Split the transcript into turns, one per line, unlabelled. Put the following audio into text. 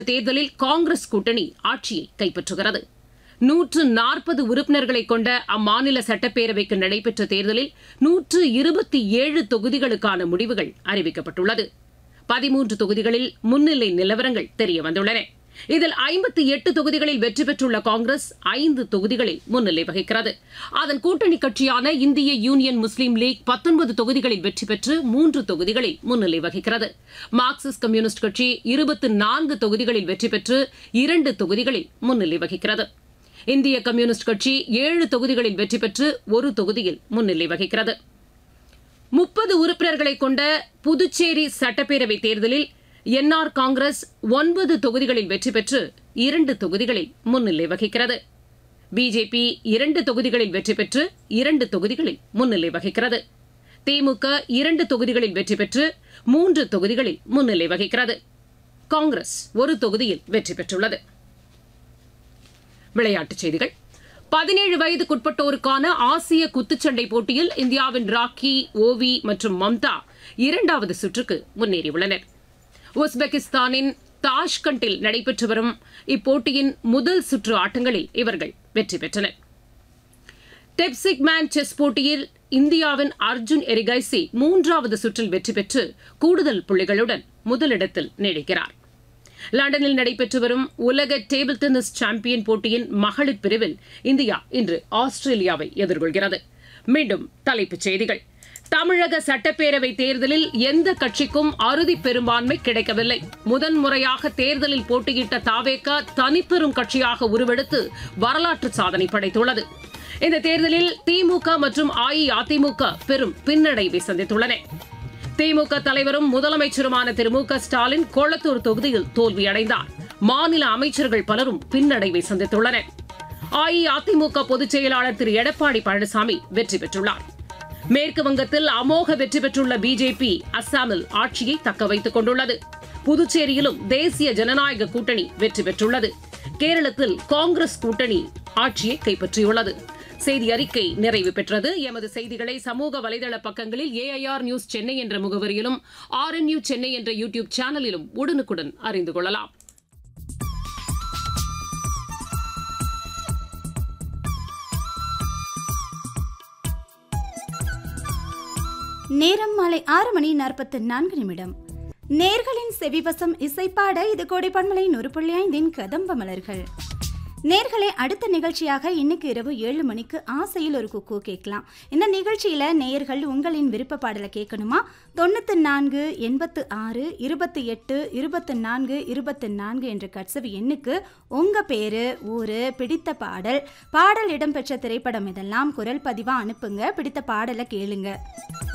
தேர்தலில் காங்கிரஸ் கூட்டணி ஆட்சியை கைப்பற்றுகிறது நூற்று நாற்பது உறுப்பினர்களை கொண்ட அம்மாநில சட்டப்பேரவைக்கு நடைபெற்ற தேர்தலில் நூற்று இருபத்தி ஏழு தொகுதிகளுக்கான முடிவுகள் அறிவிக்கப்பட்டுள்ளது பதிமூன்று தொகுதிகளில் முன்னிலை நிலவரங்கள் தெரியவந்துள்ளன இதில் ஐம்பத்தி எட்டு தொகுதிகளில் வெற்றி பெற்றுள்ள காங்கிரஸ் ஐந்து தொகுதிகளில் முன்னிலை வகிக்கிறது அதன் கூட்டணி கட்சியான இந்திய யூனியன் முஸ்லீம் லீக் பத்தொன்பது தொகுதிகளில் வெற்றி பெற்று மூன்று தொகுதிகளில் முன்னிலை வகிக்கிறது மார்க்சிஸ்ட் கம்யூனிஸ்ட் கட்சி இருபத்தி நான்கு தொகுதிகளில் வெற்றி பெற்று இரண்டு தொகுதிகளில் முன்னிலை வகிக்கிறது இந்திய கம்யூனிஸ்ட் கட்சி ஏழு தொகுதிகளில் வெற்றி பெற்று ஒரு தொகுதியில் முன்னிலை வகிக்கிறது முப்பது உறுப்பினர்களை கொண்ட புதுச்சேரி சட்டப்பேரவை தேர்தலில் என்ஆர் காங்கிரஸ் ஒன்பது தொகுதிகளில் வெற்றி பெற்று இரண்டு தொகுதிகளில் முன்னிலை வகிக்கிறது பிஜேபி இரண்டு தொகுதிகளில் வெற்றி பெற்று இரண்டு தொகுதிகளில் முன்னிலை வகிக்கிறது திமுக இரண்டு தொகுதிகளில் வெற்றி பெற்று மூன்று தொகுதிகளில் முன்னிலை வகிக்கிறது காங்கிரஸ் ஒரு தொகுதியில் வெற்றி பெற்றுள்ளது விளையாட்டுச் செய்திகள் பதினேழு வயதுக்குட்பட்டோருக்கான ஆசிய குத்துச்சண்டை போட்டியில் இந்தியாவின் ராக்கி ஓவி மற்றும் மம்தா இரண்டாவது சுற்றுக்கு முன்னேறியுள்ளனர் உஸ்பெகிஸ்தானின் தாஷ்கண்டில் நடைபெற்று வரும் இப்போட்டியின் முதல் சுற்று ஆட்டங்களில் இவர்கள் வெற்றி பெற்றனர் டெப்சிக் மேன் செஸ் போட்டியில் இந்தியாவின் அர்ஜுன் எரிகைசி மூன்றாவது சுற்றில் வெற்றி பெற்று கூடுதல் புள்ளிகளுடன் முதலிடத்தில் நீடிக்கிறார் லண்டனில் நடைபெற்று வரும் உலக டேபிள் டென்னிஸ் சாம்பியன் போட்டியின் மகளிர் பிரிவில் இந்தியா இன்று ஆஸ்திரேலியாவை எதிர்கொள்கிறது மீண்டும் தலைப்புச் செய்திகள் தமிழக சட்டப்பேரவை தேர்தலில் எந்த கட்சிக்கும் அறுதி பெரும்பான்மை கிடைக்கவில்லை முதன்முறையாக தேர்தலில் போட்டியிட்ட தாவேகா தனிப்பெரும் கட்சியாக உருவெடுத்து வரலாற்று சாதனை படைத்துள்ளது இந்த தேர்தலில் திமுக மற்றும் அஇஅதிமுக பெரும் பின்னடைவை சந்தித்துள்ளன திமுக தலைவரும் முதலமைச்சருமான திரு மு க ஸ்டாலின் கொளத்தூர் தொகுதியில் தோல்வியடைந்தார் மாநில அமைச்சர்கள் பலரும் பின்னடைவை சந்தித்துள்ளனர் அஇஅதிமுக பொதுச் செயலாளர் திரு எடப்பாடி பழனிசாமி வெற்றி பெற்றுள்ளார் மேற்கு வங்கத்தில் அமோக வெற்றி பெற்றுள்ள பிஜேபி அஸ்ஸாமில் ஆட்சியை தக்க வைத்துக் கொண்டுள்ளது புதுச்சேரியிலும் தேசிய ஜனநாயக கூட்டணி வெற்றி பெற்றுள்ளது கேரளத்தில் காங்கிரஸ் கூட்டணி ஆட்சியை கைப்பற்றியுள்ளது செய்தி அறிக்கை நிறைவு பெற்றது எமது செய்திகளை சமூக வலைதள பக்கங்களில் ஏஐஆர் நியூஸ் சென்னை என்ற முகவரியிலும் ஆர்என்யூ சென்னை என்ற யூடியூப் சேனலிலும் உடனுக்குடன் அறிந்து கொள்ளலாம்
நேரம் மாலை ஆறு மணி நாற்பத்தி நான்கு நிமிடம் நேர்களின் செவிவசம் இசைப்பாட இது கோடைப்பன்மலை நூறு புள்ளி ஐந்தின் கதம்ப மலர்கள் நேர்களே அடுத்த நிகழ்ச்சியாக இன்னைக்கு இரவு ஏழு மணிக்கு ஆசையில் ஒரு குக்கு கேட்கலாம் இந்த நிகழ்ச்சியில் நேயர்கள் உங்களின் விருப்ப பாடலை கேட்கணுமா தொண்ணூற்றி நான்கு எண்பத்து ஆறு இருபத்தி எட்டு இருபத்தி நான்கு இருபத்தி நான்கு என்ற கட்சவி எண்ணுக்கு உங்கள் பேர் ஊர் பிடித்த பாடல் பாடல் இடம்பெற்ற திரைப்படம் இதெல்லாம் குரல் பதிவாக அனுப்புங்க பிடித்த பாடலை கேளுங்க